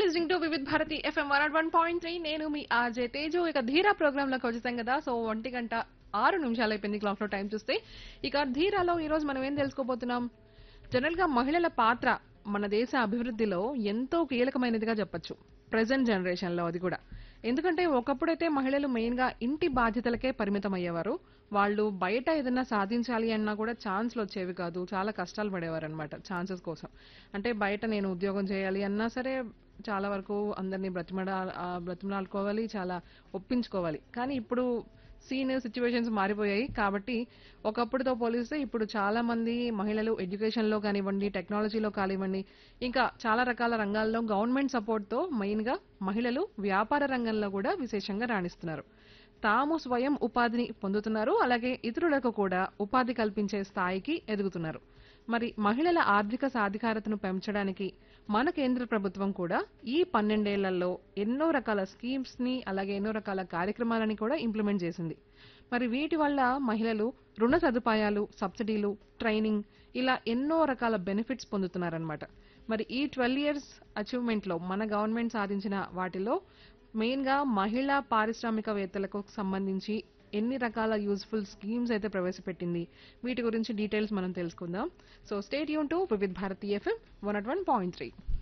listening to Vividh Bharati FM one one point three నేను మీ RJ Teju ఇక ధీరా ప్రోగ్రామ్ లోకి వచ్చేసాం కదా సో ఒంటి గంట ఆరు నిమిషాలు అయిపోయింది క్లాక్ లో టైం చూస్తే ఇక ధీరాలో ఈ రోజు మనం ఏం తెలుసుకోబోతున్నాం జనరల్ గా మహిళల పాత్ర మన దేశ అభివృద్ధిలో ఎంతో కీలకమైనదిగా చెప్పొచ్చు ప్రెసెంట్ జనరేషన్ లో అది కూడా ఎందుకంటే ఒకప్పుడైతే మహిళలు మెయిన్ గా ఇంటి బాధ్యతలకే పరిమితం అయ్యేవారు వాళ్ళు బయట ఏదైనా సాధించాలి అన్నా కూడా ఛాన్స్లు వచ్చేవి కాదు చాలా కష్టాలు పడేవారు అనమాట ఛాన్సెస్ కోసం అంటే బయట నేను ఉద్యోగం చేయాలి అన్నా సరే చాలా వరకు అందరినీ బ్రతిమడా ఆ, బ్రతిమలాడుకోవాలి చాలా ఒప్పించుకోవాలి కానీ ఇప్పుడు సీన్ సిచ్యువేషన్స్ మారిపోయాయి కాబట్టి ఒకప్పుడుతో పోలిస్తే ఇప్పుడు చాలా మంది మహిళలు ఎడ్యుకేషన్ లో కానివ్వండి టెక్నాలజీలో కానివ్వండి ఇంకా చాలా రకాల రంగాల్లో గవర్నమెంట్ సపోర్ట్ తో మెయిన్ గా మహిళలు వ్యాపార రంగంలో కూడా విశేషంగా రాణిస్తున్నారు తాము స్వయం ఉపాధిని పొందుతున్నారు అలాగే ఇతరులకు కూడా ఉపాధి కల్పించే స్థాయికి ఎదుగుతున్నారు మరి మహిళల ఆర్థిక సాధికారతను పెంచడానికి మన కేంద్ర ప్రభుత్వం కూడా ఈ పన్నెండేళ్లలో ఎన్నో రకాల స్కీమ్స్ ని అలాగే ఎన్నో రకాల కార్యక్రమాలని కూడా ఇంప్లిమెంట్ చేసింది మరి వీటి వల్ల మహిళలు రుణ సదుపాయాలు సబ్సిడీలు ట్రైనింగ్ ఇలా ఎన్నో రకాల బెనిఫిట్స్ పొందుతున్నారన్నమాట మరి ఈ ట్వెల్వ్ ఇయర్స్ అచీవ్మెంట్ లో మన గవర్నమెంట్ సాధించిన వాటిలో మెయిన్ గా మహిళా పారిశ్రామికవేత్తలకు సంబంధించి ఎన్ని రకాల యూస్ఫుల్ స్కీమ్స్ అయితే ప్రవేశపెట్టింది వీటి గురించి డీటెయిల్స్ మనం తెలుసుకుందాం సో స్టేట్ యూన్ to Vividh Bharati FM one at one point three